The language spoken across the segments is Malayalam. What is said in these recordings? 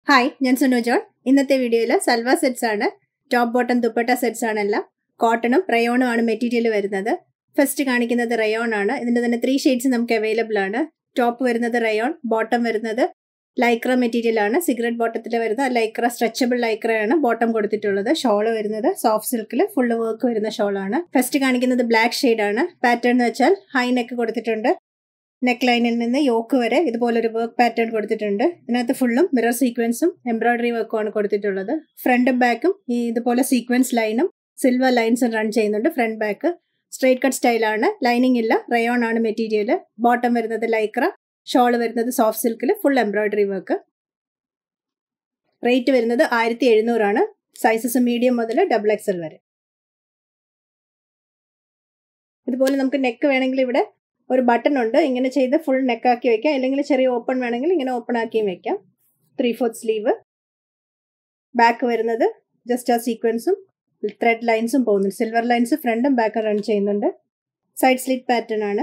ഹായ് ഞാൻ സുനു ജോൺ ഇന്നത്തെ വീഡിയോയിൽ സൽവാർ സെറ്റ്സ് ആണ് ടോപ്പ് ബോട്ടം ദുപ്പട്ട സെറ്റ്സ് ആണെല്ലാം കോട്ടണും റയോണും ആണ് മെറ്റീരിയൽ വരുന്നത് ഫസ്റ്റ് കാണിക്കുന്നത് റയോൺ ആണ് ഇതിന്റെ തന്നെ ത്രീ ഷെയ്ഡ്സ് നമുക്ക് അവൈലബിൾ ആണ് ടോപ്പ് വരുന്നത് റയോൺ ബോട്ടം വരുന്നത് ലൈക്ര മെറ്റീരിയൽ ആണ് സിഗരറ്റ് ബോട്ടത്തിൽ വരുന്ന ലൈക്ര സ്ട്രെച്ചബിൾ ലൈക്രയാണ് ബോട്ടം കൊടുത്തിട്ടുള്ളത് ഷോള് വരുന്നത് സോഫ്റ്റ് സിൽക്കിൽ ഫുള്ള് വർക്ക് വരുന്ന ഷോളാണ് ഫസ്റ്റ് കാണിക്കുന്നത് ബ്ലാക്ക് ഷെയ്ഡ് ആണ് പാറ്റേൺ എന്ന് വെച്ചാൽ ഹൈ നെക്ക് കൊടുത്തിട്ടുണ്ട് നെക്ക് ലൈനിൽ നിന്ന് യോക്ക് വരെ ഇതുപോലൊരു വർക്ക് പാറ്റേൺ കൊടുത്തിട്ടുണ്ട് ഇതിനകത്ത് ഫുള്ളും മിറർ സീക്വൻസും എംബ്രോയിഡറി വർക്കും ആണ് കൊടുത്തിട്ടുള്ളത് ഫ്രണ്ടും ബാക്കും ഈ ഇതുപോലെ സീക്വൻസ് ലൈനും സിൽവർ ലൈൻസും റൺ ചെയ്യുന്നുണ്ട് ഫ്രണ്ട് ബാക്ക് സ്ട്രേറ്റ് കട്ട് സ്റ്റൈലാണ് ലൈനിങ് ഇല്ല റയോൺ ആണ് മെറ്റീരിയൽ ബോട്ടം വരുന്നത് ലൈക്ര ഷോൾ വരുന്നത് സോഫ്റ്റ് സിൽക്കിൽ ഫുൾ എംബ്രോയിഡറി വർക്ക് റേറ്റ് വരുന്നത് ആയിരത്തി എഴുന്നൂറാണ് സൈസസ് മീഡിയം മുതൽ ഡബിൾ എക്സൽ വരെ ഇതുപോലെ നമുക്ക് നെക്ക് വേണമെങ്കിൽ ഇവിടെ ഒരു ബട്ടൺ ഉണ്ട് ഇങ്ങനെ ചെയ്ത് ഫുൾ നെക്കാക്കി വെക്കാം അല്ലെങ്കിൽ ചെറിയ ഓപ്പൺ വേണമെങ്കിൽ ഇങ്ങനെ ഓപ്പൺ ആക്കിയും വെക്കാം ത്രീ ഫോർത്ത് സ്ലീവ് ബാക്ക് വരുന്നത് ജസ്റ്റ് ആ സീക്വൻസും ത്രെഡ് ലൈൻസും പോകുന്നുണ്ട് സിൽവർ ലൈൻസ് ഫ്രണ്ടും ബാക്കും റൺ ചെയ്യുന്നുണ്ട് സൈഡ് സ്ലിറ്റ് പാറ്റേൺ ആണ്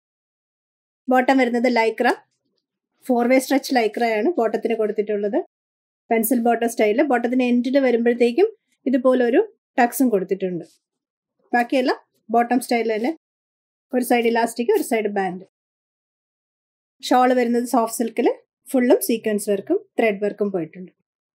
ബോട്ടം വരുന്നത് ലൈക്ര ഫോർ വേ സ്ട്രെച്ച് ലൈക്രയാണ് ബോട്ടത്തിന് കൊടുത്തിട്ടുള്ളത് പെൻസിൽ ബോട്ടം സ്റ്റൈല് ബോട്ടത്തിന് എൻഡിൽ വരുമ്പോഴത്തേക്കും ഇതുപോലൊരു ടക്സും കൊടുത്തിട്ടുണ്ട് ബാക്കിയെല്ലാം ബോട്ടം സ്റ്റൈൽ തന്നെ ഒരു സൈഡ് ഇലാസ്റ്റിക് ഒരു സൈഡ് ബാൻഡ് ഷോൾ വരുന്നത് സോഫ്റ്റ് സിൽക്കിൽ ഫുള്ളും സീക്വൻസ് വർക്കും ത്രെഡ് വർക്കും പോയിട്ടുണ്ട്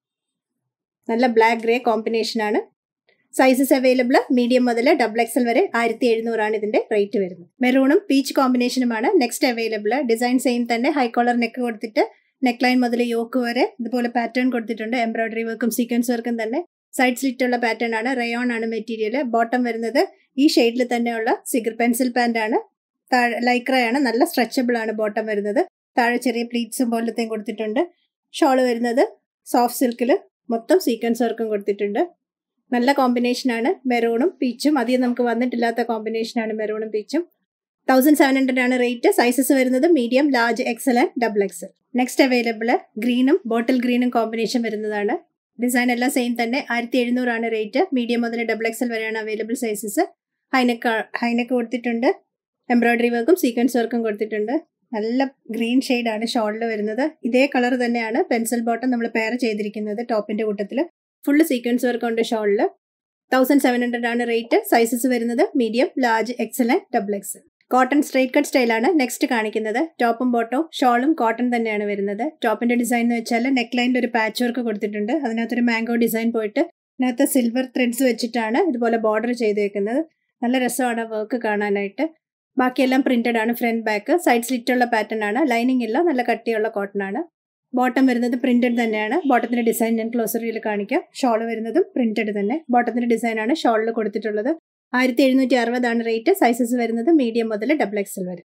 നല്ല ബ്ലാക്ക് ഗ്രേ കോമ്പിനേഷനാണ് സൈസസ് അവൈലബിൾ മീഡിയം മുതൽ ഡബിൾ എക്സൽ വരെ ആയിരത്തി എഴുന്നൂറാണ് ഇതിന്റെ റേറ്റ് വരുന്നത് മെറൂണും പീച്ച് കോമ്പിനേഷനുമാണ് നെക്സ്റ്റ് അവൈലബിൾ ഡിസൈൻ സെയിം തന്നെ ഹൈ കോളർ നെക്ക് കൊടുത്തിട്ട് നെക്ക് ലൈൻ മുതൽ യോക്ക് വരെ ഇതുപോലെ പാറ്റേൺ കൊടുത്തിട്ടുണ്ട് എംബ്രോയിഡറി വർക്കും സീക്വൻസ് വർക്കും തന്നെ സൈഡ് സ്ലിറ്റ് ഉള്ള പാറ്റേൺ ആണ് റയോൺ ആണ് മെറ്റീരിയൽ ബോട്ടം വരുന്നത് ഈ ഷെയ്ഡിൽ തന്നെയുള്ള സിഗർ പെൻസിൽ പാൻ്റ് ആണ് താഴെ ലൈക്രയാണ് നല്ല സ്ട്രെച്ചബിൾ ആണ് ബോട്ടം വരുന്നത് താഴെ ചെറിയ പ്ലീറ്റ്സും പോലത്തെയും കൊടുത്തിട്ടുണ്ട് ഷോള് വരുന്നത് സോഫ്റ്റ് സിൽക്കിൽ മൊത്തം സീക്വൻസ് വർക്കും കൊടുത്തിട്ടുണ്ട് നല്ല കോമ്പിനേഷനാണ് മെറൂണും പീച്ചും അധികം നമുക്ക് വന്നിട്ടില്ലാത്ത കോമ്പിനേഷനാണ് മെറൂണും പീച്ചും തൗസൻഡ് സെവൻ ഹൺഡ്രഡ് ആണ് റേറ്റ് സൈസസ് വരുന്നത് medium large XL and double XL next available ഗ്രീനും ബോട്ടിൽ ഗ്രീനും കോമ്പിനേഷൻ വരുന്നതാണ് ഡിസൈൻ എല്ലാം സെയിം തന്നെ ആയിരത്തി എഴുന്നൂറാണ് റേറ്റ് മീഡിയം മുതൽ ഡബിൾ എക്സൽ വരെയാണ് അവൈലബിൾ സൈസസ് ഹൈനെക്ക് ഹൈനെക്ക് കൊടുത്തിട്ടുണ്ട് എംബ്രോയിഡറി വർക്കും സീക്വൻസ് വർക്കും കൊടുത്തിട്ടുണ്ട് നല്ല ഗ്രീൻ ആണ് ഷോളിൽ വരുന്നത് ഇതേ കളർ തന്നെയാണ് പെൻസിൽ ബോട്ടം നമ്മൾ പെയർ ചെയ്തിരിക്കുന്നത് ടോപ്പിന്റെ കൂട്ടത്തിൽ ഫുള്ള് സീക്വൻസ് വർക്ക് ഉണ്ട് ഷോളിൽ തൗസൻഡ് സെവൻ ഹൺഡ്രഡ് ആണ് റേറ്റ് സൈസസ് വരുന്നത് medium large XL and double XL cotton straight cut സ്റ്റൈലാണ് നെക്സ്റ്റ് കാണിക്കുന്നത് ടോപ്പും ബോട്ടവും ഷോളും കോട്ടൺ തന്നെയാണ് വരുന്നത് ടോപ്പിന്റെ ഡിസൈൻ എന്ന് വെച്ചാൽ നെക്ക് ലൈനിൽ ഒരു പാച്ച് വർക്ക് കൊടുത്തിട്ടുണ്ട് അതിനകത്തൊരു മാംഗോ ഡിസൈൻ പോയിട്ട് അതിനകത്ത് സിൽവർ ത്രെഡ്സ് വെച്ചിട്ടാണ് ഇതുപോലെ ബോർഡർ ചെയ്തേക്കുന്നത് നല്ല രസമാണ് വർക്ക് കാണാനായിട്ട് ബാക്കിയെല്ലാം പ്രിന്റഡ് ആണ് ഫ്രണ്ട് ബാക്ക് സൈഡ് സ്ലിറ്റ് ഉള്ള പാറ്റേൺ ആണ് ലൈനിങ് ഇല്ല നല്ല കട്ടിയുള്ള കോട്ടൺ ആണ് ബോട്ടം വരുന്നത് പ്രിന്റഡ് തന്നെയാണ് ബോട്ടത്തിന്റെ ഡിസൈൻ ഞാൻ ക്ലോസറിയിൽ കാണിക്കാം ഷോൾ വരുന്നതും പ്രിന്റഡ് തന്നെ ബോട്ടത്തിന്റെ ഡിസൈൻ ആണ് ഷോളിൽ കൊടുത്തിട്ടുള്ളത് ആയിരത്തി എഴുന്നൂറ്റി അറുപതാണ് റേറ്റ് സൈസസ് വരുന്നത് മീഡിയം മുതൽ ഡബിൾ എക്സൽ വരെ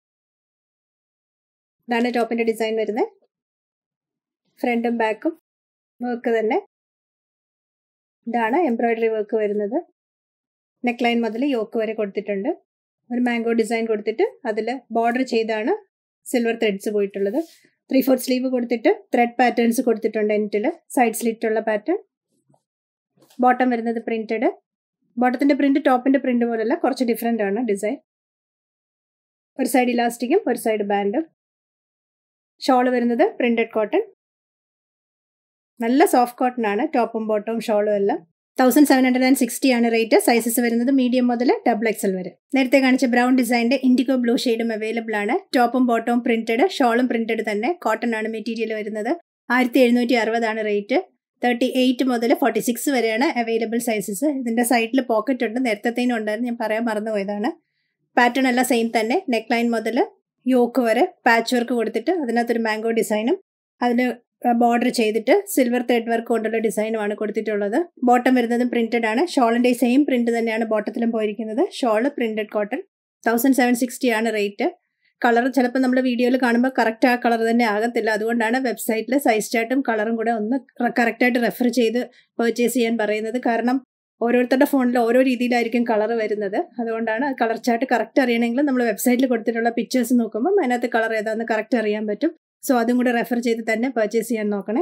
ഇതാണ് ടോപ്പിന്റെ ഡിസൈൻ വരുന്നത് ഫ്രണ്ടും ബാക്കും വർക്ക് തന്നെ ഇതാണ് എംബ്രോയിഡറി വർക്ക് വരുന്നത് നെക്ക് ലൈൻ മുതൽ യോക്ക് വരെ കൊടുത്തിട്ടുണ്ട് ഒരു മാംഗോ ഡിസൈൻ കൊടുത്തിട്ട് അതിൽ ബോർഡർ ചെയ്താണ് സിൽവർ ത്രെഡ്സ് പോയിട്ടുള്ളത് ത്രീ ഫോർത്ത് സ്ലീവ് കൊടുത്തിട്ട് ത്രെഡ് പാറ്റേൺസ് കൊടുത്തിട്ടുണ്ട് എൻറ്റിൽ സൈഡ് സ്ലിറ്റ് ഉള്ള പാറ്റേൺ ബോട്ടം വരുന്നത് പ്രിന്റഡ് ബോട്ടത്തിന്റെ പ്രിന്റ് ടോപ്പിന്റെ പ്രിന്റ് പോലല്ല കുറച്ച് ഡിഫറെൻ്റ് ആണ് ഡിസൈൻ ഒരു സൈഡ് ഇലാസ്റ്റിക്കും ഒരു സൈഡ് ബാൻഡും ഷോൾ വരുന്നത് പ്രിന്റഡ് കോട്ടൺ നല്ല സോഫ്റ്റ് കോട്ടൺ ആണ് ടോപ്പും ബോട്ടവും ഷോളും എല്ലാം thousand seven hundred and sixty ആണ് റേറ്റ് സൈസസ് വരുന്നത് മീഡിയം മുതൽ ഡബിൾ എക്സൽ വരെ നേരത്തെ കാണിച്ച ബ്രൗൺ ഡിസൈനിന്റെ ഇൻഡിഗോ ബ്ലൂ ഷെയ്ഡും അവൈലബിൾ ആണ് ടോപ്പും ബോട്ടവും പ്രിന്റഡ് ഷോളും പ്രിന്റഡ് തന്നെ കോട്ടൺ ആണ് മെറ്റീരിയൽ വരുന്നത് ആയിരത്തി എഴുന്നൂറ്റി അറുപതാണ് റേറ്റ് തേർട്ടി എയ്റ്റ് മുതൽ ഫോർട്ടി സിക്സ് വരെയാണ് അവൈലബിൾ സൈസസ് ഇതിന്റെ സൈഡിൽ പോക്കറ്റ് ഉണ്ട് നേരത്തേനും ഉണ്ടായിരുന്നു ഞാൻ പറയാൻ മറന്നുപോയതാണ് പാറ്റേൺ എല്ലാം സെയിം തന്നെ നെക്ക് ലൈൻ മുതൽ യോക്ക് വരെ പാച്ച് വർക്ക് കൊടുത്തിട്ട് അതിനകത്തൊരു മാംഗോ ഡിസൈനും അതിന് ബോർഡർ ചെയ്തിട്ട് സിൽവർ ത്രെഡ് വർക്ക് കൊണ്ടുള്ള ഡിസൈനുമാണ് കൊടുത്തിട്ടുള്ളത് ബോട്ടം വരുന്നതും പ്രിന്റഡ് ആണ് ഷോളിന്റെ സെയിം പ്രിന്റ് തന്നെയാണ് ബോട്ടത്തിലും പോയിരിക്കുന്നത് shawl printed cotton thousand seven sixty ആണ് റേറ്റ് കളർ ചിലപ്പോൾ നമ്മൾ വീഡിയോയിൽ കാണുമ്പോൾ കറക്റ്റ് ആ കളർ തന്നെ ആകത്തില്ല അതുകൊണ്ടാണ് വെബ്സൈറ്റിൽ സൈസ് ചാർട്ടും കളറും കൂടെ ഒന്ന് കറക്റ്റായിട്ട് റെഫർ ചെയ്ത് പർച്ചേസ് ചെയ്യാൻ പറയുന്നത് കാരണം ഓരോരുത്തരുടെ ഫോണിൽ ഓരോ രീതിയിലായിരിക്കും കളർ വരുന്നത് അതുകൊണ്ടാണ് കളർ ചാർട്ട് കറക്റ്റ് അറിയണമെങ്കിൽ നമ്മൾ വെബ്സൈറ്റിൽ കൊടുത്തിട്ടുള്ള പിക്ചേഴ്സ് നോക്കുമ്പോൾ അതിനകത്ത് കളർ ഏതാണെന്ന് കറക്റ്റ് അറിയാൻ പറ്റും സോ അതും കൂടെ റെഫർ ചെയ്ത് തന്നെ പർച്ചേസ് ചെയ്യാൻ നോക്കണേ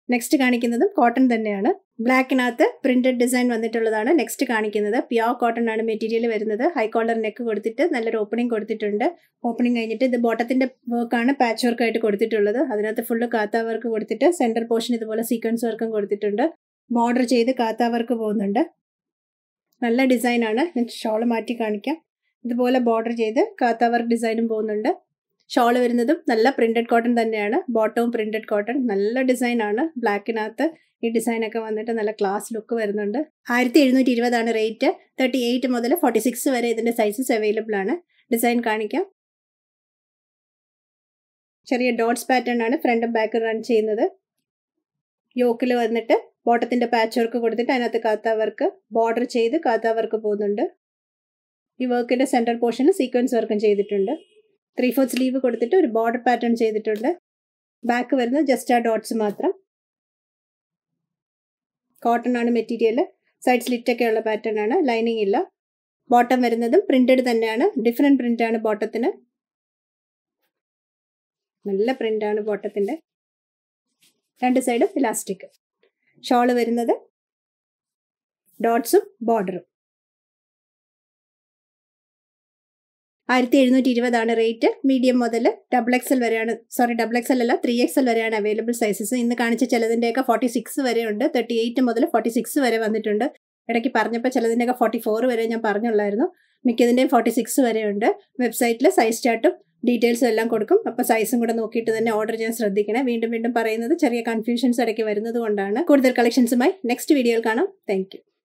നെക്സ്റ്റ് കാണിക്കുന്നതും കോട്ടൺ തന്നെയാണ് ബ്ലാക്കിനകത്ത് പ്രിന്റഡ് ഡിസൈൻ വന്നിട്ടുള്ളതാണ് നെക്സ്റ്റ് കാണിക്കുന്നത് പ്യോർ കോട്ടൺ ആണ് മെറ്റീരിയൽ വരുന്നത് ഹൈ കോളർ നെക്ക് കൊടുത്തിട്ട് നല്ലൊരു ഓപ്പണിംഗ് കൊടുത്തിട്ടുണ്ട് ഓപ്പണിംഗ് കഴിഞ്ഞിട്ട് ഇത് ബോട്ടത്തിന്റെ വർക്കാണ് പാച്ച് വർക്ക് ആയിട്ട് കൊടുത്തിട്ടുള്ളത് അതിനകത്ത് ഫുള്ള് കാത്ത വർക്ക് കൊടുത്തിട്ട് സെന്റർ പോർഷൻ ഇതുപോലെ സീക്വൻസ് വർക്കും കൊടുത്തിട്ടുണ്ട് ബോർഡർ ചെയ്ത് കാത്ത വർക്ക് പോകുന്നുണ്ട് നല്ല ഡിസൈനാണ് ഞാൻ ഷോള് മാറ്റി കാണിക്കാം ഇതുപോലെ ബോർഡർ ചെയ്ത് കാത്ത വർക്ക് ഡിസൈനും പോകുന്നുണ്ട് ഷോൾ വരുന്നതും നല്ല പ്രിന്റഡ് കോട്ടൺ തന്നെയാണ് ബോട്ടവും പ്രിന്റഡ് കോട്ടൺ നല്ല ഡിസൈനാണ് ബ്ലാക്കിനകത്ത് ഈ ഡിസൈനൊക്കെ വന്നിട്ട് നല്ല ക്ലാസ് ലുക്ക് വരുന്നുണ്ട് ആയിരത്തി എഴുന്നൂറ്റി ഇരുപതാണ് റേറ്റ് തേർട്ടി എയ്റ്റ് മുതൽ ഫോർട്ടി സിക്സ് വരെ ഇതിന്റെ സൈസസ് അവൈലബിൾ ആണ് ഡിസൈൻ കാണിക്കാം ചെറിയ ഡോട്ട്സ് പാറ്റേൺ ആണ് ഫ്രണ്ടും ബാക്ക് റൺ ചെയ്യുന്നത് യോക്കിൽ വന്നിട്ട് ബോട്ടത്തിന്റെ പാച്ച് വർക്ക് കൊടുത്തിട്ട് അതിനകത്ത് കാത്ത വർക്ക് ബോർഡർ ചെയ്ത് കാത്ത വർക്ക് പോകുന്നുണ്ട് ഈ വർക്കിന്റെ സെന്റർ പോർഷനിൽ സീക്വൻസ് വർക്കും ചെയ്തിട്ടുണ്ട് ത്രീ ഫോർത്ത് സ്ലീവ് കൊടുത്തിട്ട് ഒരു ബോർഡർ പാറ്റേൺ ചെയ്തിട്ടുണ്ട് ബാക്ക് വരുന്നത് ജസ്റ്റ് ആ ഡോട്ട്സ് മാത്രം കോട്ടൺ ആണ് മെറ്റീരിയൽ സൈഡ് സ്ലിറ്റ് ഒക്കെ ഉള്ള പാറ്റേൺ ആണ് ലൈനിങ് ഇല്ല ബോട്ടം വരുന്നതും പ്രിന്റഡ് തന്നെയാണ് ഡിഫറെന്റ് പ്രിന്റ് ആണ് ബോട്ടത്തിന് നല്ല പ്രിന്റ് ആണ് ബോട്ടത്തിന്റെ രണ്ട് സൈഡും ഇലാസ്റ്റിക് ഷോള് വരുന്നത് ഡോട്ട്സും ബോർഡറും ആയിരത്തി എഴുന്നൂറ്റി ഇരുപതാണ് റേറ്റ് മീഡിയം മുതൽ ഡബിൾ എക്സൽ വരെയാണ് സോറി ഡബിൾ എക്സൽ അല്ല ത്രീ എക്സൽ വരെയാണ് അവൈലബിൾ സൈസസ് ഇന്ന് കാണിച്ച ചിലതിൻ്റെയൊക്കെ ഫോർട്ടി സിക്സ് വരെ ഉണ്ട് തേർട്ടി എയ്റ്റ് മുതൽ ഫോർട്ടി സിക്സ് വരെ വന്നിട്ടുണ്ട് ഇടയ്ക്ക് പറഞ്ഞപ്പോൾ ചിലതിൻ്റെയൊക്കെ ഫോർട്ടി ഫോർ വരെ ഞാൻ പറഞ്ഞുള്ളായിരുന്നു മിക്കതിൻ്റെയും ഫോർട്ടി സിക്സ് വരെ ഉണ്ട് വെബ്സൈറ്റിൽ സൈസ് ചാർട്ടും ഡീറ്റെയിൽസും എല്ലാം കൊടുക്കും അപ്പോൾ സൈസും കൂടെ നോക്കിയിട്ട് തന്നെ ഓർഡർ ചെയ്യാൻ ശ്രദ്ധിക്കണേ വീണ്ടും വീണ്ടും പറയുന്നത് ചെറിയ കൺഫ്യൂഷൻസ് ഇടയ്ക്ക് വരുന്നത് കൊണ്ടാണ് കൂടുതൽ കളക്ഷൻസുമായി നെക്സ്റ്റ് വീഡിയോയിൽ കാണാം താങ്ക്